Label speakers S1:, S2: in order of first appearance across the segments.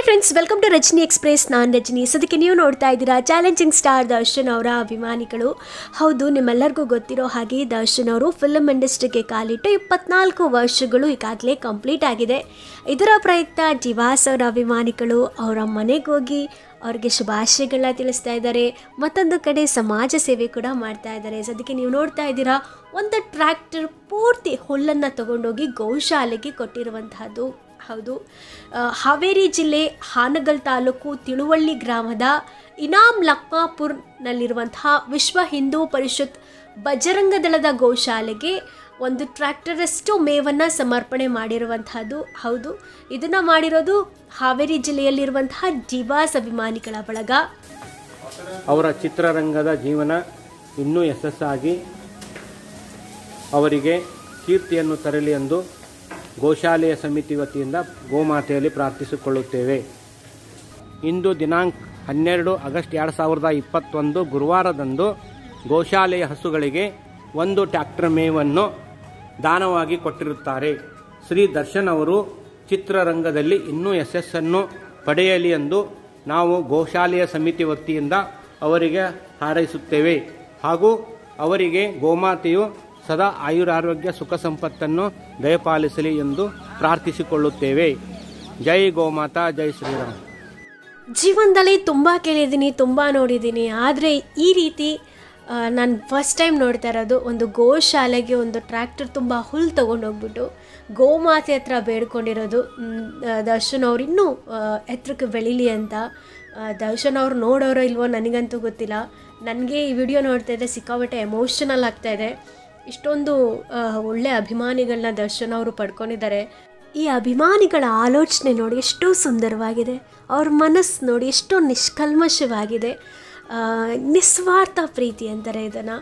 S1: hi friends welcome to Rajani express ನಾನು ರಜನಿ ಸದ್ಯಕ್ಕೆ ನೀವು ನೋಡ್ತಾ ಇದ್ದೀರಾ ಚಾಲೆಂಜಿಂಗ್ ಸ್ಟಾರ್ ದರ್ಶನ್ ಅವರ ಅಭಿಮಾನಿಗಳು ಹೌದು ನಿಮ್ಮೆಲ್ಲರಿಗೂ ಗೊತ್ತಿರೋ ಹಾಗೆ ದರ್ಶನ್ ಅವರು ಫಿಲ್ಮ್ ಇಂಡಸ್ಟ್ರಿಗೆ ಕಾಲಿಟ್ಟು ಇಪ್ಪತ್ನಾಲ್ಕು ವರ್ಷಗಳು ಈಗಾಗಲೇ ಕಂಪ್ಲೀಟ್ ಆಗಿದೆ ಇದರ ಪ್ರಯುಕ್ತ ಜಿವಾಸ್ ಅವರ ಅಭಿಮಾನಿಗಳು ಅವರ ಮನೆಗೆ ಹೋಗಿ ಅವ್ರಿಗೆ ಶುಭಾಶಯಗಳನ್ನ ತಿಳಿಸ್ತಾ ಇದ್ದಾರೆ ಮತ್ತೊಂದು ಕಡೆ ಸಮಾಜ ಸೇವೆ ಕೂಡ ಮಾಡ್ತಾ ಇದ್ದಾರೆ ಸದ್ಯಕ್ಕೆ ನೀವು ನೋಡ್ತಾ ಇದ್ದೀರಾ ಒಂದು ಟ್ರ್ಯಾಕ್ಟರ್ ಪೂರ್ತಿ ಹುಲ್ಲನ್ನು ತಗೊಂಡೋಗಿ ಗೋಶಾಲೆಗೆ ಕೊಟ್ಟಿರುವಂತಹದ್ದು ಹೌದು ಆ, ಹಾವೇರಿ ಜಿಲ್ಲೆ ಹಾನಗಲ್ ತಾಲೂಕು ತಿಳುವಳ್ಳಿ ಗ್ರಾಮದ ಇನಾಮ್ ಲಕ್ಮಾಪುರ್ನಲ್ಲಿರುವಂತಹ ವಿಶ್ವ ಹಿಂದೂ ಪರಿಷತ್ ಬಜರಂಗ ದಳದ ಗೋಶಾಲೆಗೆ ಒಂದು ಟ್ರ್ಯಾಕ್ಟರಷ್ಟು ಮೇವನ್ನು ಸಮರ್ಪಣೆ ಮಾಡಿರುವಂತಹದ್ದು ಹೌದು ಇದನ್ನು ಮಾಡಿರೋದು ಹಾವೇರಿ ಜಿಲ್ಲೆಯಲ್ಲಿರುವಂತಹ ಜಿವಾಸ್ ಅಭಿಮಾನಿಗಳ ಬಳಗ
S2: ಅವರ ಚಿತ್ರರಂಗದ ಜೀವನ ಇನ್ನೂ ಯಶಸ್ಸಾಗಿ ಅವರಿಗೆ ಕೀರ್ತಿಯನ್ನು ತರಲಿ ಎಂದು ಗೋಶಾಲೆಯ ಸಮಿತಿ ವತಿಯಿಂದ ಗೋಮಾತೆಯಲ್ಲಿ ಪ್ರಾರ್ಥಿಸಿಕೊಳ್ಳುತ್ತೇವೆ ಇಂದು ದಿನಾಂಕ ಹನ್ನೆರಡು ಆಗಸ್ಟ್ ಎರಡು ಸಾವಿರದ ಇಪ್ಪತ್ತೊಂದು ಗುರುವಾರದಂದು ಗೋಶಾಲೆಯ ಹಸುಗಳಿಗೆ ಒಂದು ಟ್ರ್ಯಾಕ್ಟರ್ ಮೇವನ್ನು ದಾನವಾಗಿ ಕೊಟ್ಟಿರುತ್ತಾರೆ ಶ್ರೀ ದರ್ಶನ್ ಅವರು ಚಿತ್ರರಂಗದಲ್ಲಿ ಇನ್ನೂ ಯಶಸ್ಸನ್ನು ಪಡೆಯಲಿ ಎಂದು ನಾವು ಗೋಶಾಲೆಯ ಸಮಿತಿ ವತಿಯಿಂದ ಅವರಿಗೆ ಹಾರೈಸುತ್ತೇವೆ ಹಾಗೂ ಅವರಿಗೆ ಗೋಮಾತೆಯು ಸದಾ ಆಯುರಾರೋಗ್ಯ ಸುಖ ಸಂಪತ್ತನ್ನು ದಯಪಾಲಿಸಲಿ ಎಂದು ಪ್ರಾರ್ಥಿಸಿಕೊಳ್ಳುತ್ತೇವೆ ಜೈ ಗೋಮಾತಾ ಜೈ ಶ್ರೀರಾಮ್
S1: ಜೀವನದಲ್ಲಿ ತುಂಬ ಕೇಳಿದ್ದೀನಿ ತುಂಬ ನೋಡಿದ್ದೀನಿ ಆದರೆ ಈ ರೀತಿ ನಾನು ಫಸ್ಟ್ ಟೈಮ್ ನೋಡ್ತಾ ಇರೋದು ಒಂದು ಗೋಶಾಲೆಗೆ ಒಂದು ಟ್ರ್ಯಾಕ್ಟರ್ ತುಂಬ ಹುಲ್ಲು ತೊಗೊಂಡೋಗ್ಬಿಟ್ಟು ಗೋಮಾತೆ ಹತ್ರ ಬೇಡ್ಕೊಂಡಿರೋದು ಮ್, ಆ, ದರ್ಶನ್ ಅವ್ರು ಇನ್ನೂ ಆ, ಎತ್ತರಕ್ಕೆ ಬೆಳೀಲಿ ಅಂತ ಆ, ದರ್ಶನ್ ಅವ್ರು ನೋಡೋರೋ ಇಲ್ವೋ ನನಗಂತೂ ಗೊತ್ತಿಲ್ಲ ನನಗೆ ಈ ವಿಡಿಯೋ ನೋಡ್ತಾ ಇದ್ದರೆ ಸಿಕ್ಕಾಪಟ್ಟೆ ಎಮೋಷನಲ್ ಆಗ್ತಾಯಿದೆ ಇಷ್ಟೊಂದು ಆ, ಒಳ್ಳೆ ಅಭಿಮಾನಿಗಳನ್ನ ದರ್ಶನ್ ಅವರು ಪಡ್ಕೊಂಡಿದ್ದಾರೆ ಈ ಅಭಿಮಾನಿಗಳ ಆಲೋಚನೆ ನೋಡಿ ಎಷ್ಟು ಸುಂದರವಾಗಿದೆ ಅವ್ರ ಮನಸ್ಸು ನೋಡಿ ಎಷ್ಟು ನಿಷ್ಕಲ್ಮಶವಾಗಿದೆ ಆ, ನಿಸ್ವಾರ್ಥ ಪ್ರೀತಿ ಅಂತಾರೆ ಇದನ್ನು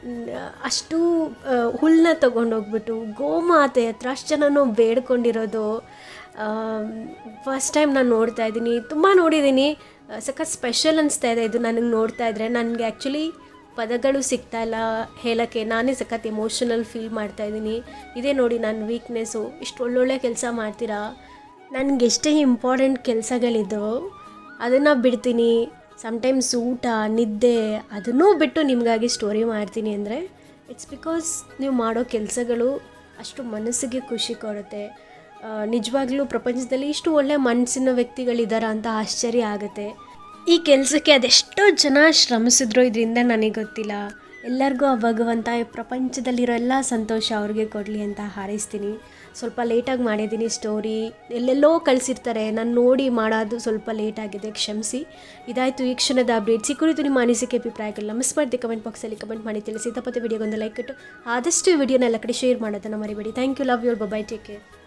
S1: ಅಷ್ಟು ಆ, ಹುಲ್ಲನ್ನ ತೊಗೊಂಡೋಗ್ಬಿಟ್ಟು ಗೋಮಾತೆ ಹತ್ರ ಅಷ್ಟು ಜನನೂ ಬೇಡ್ಕೊಂಡಿರೋದು ಫಸ್ಟ್ ಟೈಮ್ ನಾನು ನೋಡ್ತಾ ಇದ್ದೀನಿ ತುಂಬ ನೋಡಿದ್ದೀನಿ ಆ, ಸಖತ್ ಸ್ಪೆಷಲ್ ಅನಿಸ್ತಾ ಇದೆ ಇದು ನನಗೆ ನೋಡ್ತಾ ಇದ್ದರೆ ನನಗೆ ಆ್ಯಕ್ಚುಲಿ ಪದಗಳು ಸಿಗ್ತಾ ಇಲ್ಲ ಹೇಳೋಕ್ಕೆ ನಾನೇ ಸಖತ್ ಎಮೋಷನಲ್ ಫೀಲ್ ಮಾಡ್ತಾ ಇದ್ದೀನಿ ಇದೇ ನೋಡಿ ನನ್ನ ವೀಕ್ನೆಸ್ಸು ಇಷ್ಟು ಒಳ್ಳೊಳ್ಳೆ ಕೆಲಸ ಮಾಡ್ತೀರಾ ನನಗೆ ಎಷ್ಟೇ ಇಂಪಾರ್ಟೆಂಟ್ ಕೆಲಸಗಳಿದ್ದವು ಅದನ್ನು ಬಿಡ್ತೀನಿ ಸಮ್ಟೈಮ್ಸ್ ಊಟ ನಿದ್ದೆ ಅದನ್ನೂ ಬಿಟ್ಟು ನಿಮಗಾಗಿ ಸ್ಟೋರಿ ಮಾಡ್ತೀನಿ ಅಂದರೆ ಇಟ್ಸ್ ಬಿಕಾಸ್ ನೀವು ಮಾಡೋ ಕೆಲಸಗಳು ಅಷ್ಟು ಮನಸ್ಸಿಗೆ ಖುಷಿ ಕೊಡುತ್ತೆ ನಿಜವಾಗ್ಲೂ ಪ್ರಪಂಚದಲ್ಲಿ ಇಷ್ಟು ಒಳ್ಳೆ ಮನಸ್ಸಿನ ವ್ಯಕ್ತಿಗಳಿದ್ದಾರಾ ಅಂತ ಆಶ್ಚರ್ಯ ಆಗುತ್ತೆ ಈ ಕೆಲಸಕ್ಕೆ ಅದೆಷ್ಟೋ ಜನ ಶ್ರಮಿಸಿದ್ರು ಇದರಿಂದ ನನಗೆ ಗೊತ್ತಿಲ್ಲ ಎಲ್ಲರಿಗೂ ಆ ಭಗವಂತ ಈ ಪ್ರಪಂಚದಲ್ಲಿರೋ ಎಲ್ಲ ಸಂತೋಷ ಅವ್ರಿಗೆ ಕೊಡಲಿ ಅಂತ ಹಾರೈಸ್ತೀನಿ ಸ್ವಲ್ಪ ಲೇಟಾಗಿ ಮಾಡಿದ್ದೀನಿ ಸ್ಟೋರಿ ಎಲ್ಲೆಲ್ಲೋ ಕಳಿಸಿರ್ತಾರೆ ನಾನು ನೋಡಿ ಮಾಡೋದು ಸ್ವಲ್ಪ ಲೇಟ್ ಆಗಿದೆ ಕ್ಷಮಿಸಿ ಇದಾಯಿತು ಈ ಕ್ಷಣದ ಅಪ್ಡೇಟ್ಸ್ ಈ ಕುರಿತು ನಿಮ್ಮ ಅನಿಸಿಕೆ ಅಭಿಪ್ರಾಯಗಳನ್ನ ಮಿಸ್ ಮಾಡಿದೆ ಕಮೆಂಟ್ ಬಾಕ್ಸಲ್ಲಿ ಕಮೆಂಟ್ ಮಾಡಿ ತಿಳಿಸಿ ತಪ್ಪತ್ತೆ ವಿಡಿಯೋಗೊಂದು ಲೈಕ್ ಇಟ್ಟು ಆದಷ್ಟು ಈ ವಿಡಿಯೋನ ಎಲ್ಲ ಕಡೆ ಶೇರ್ ಮಾಡೋದನ್ನು ಮರಿಬೇಡಿ thank you love you bye take care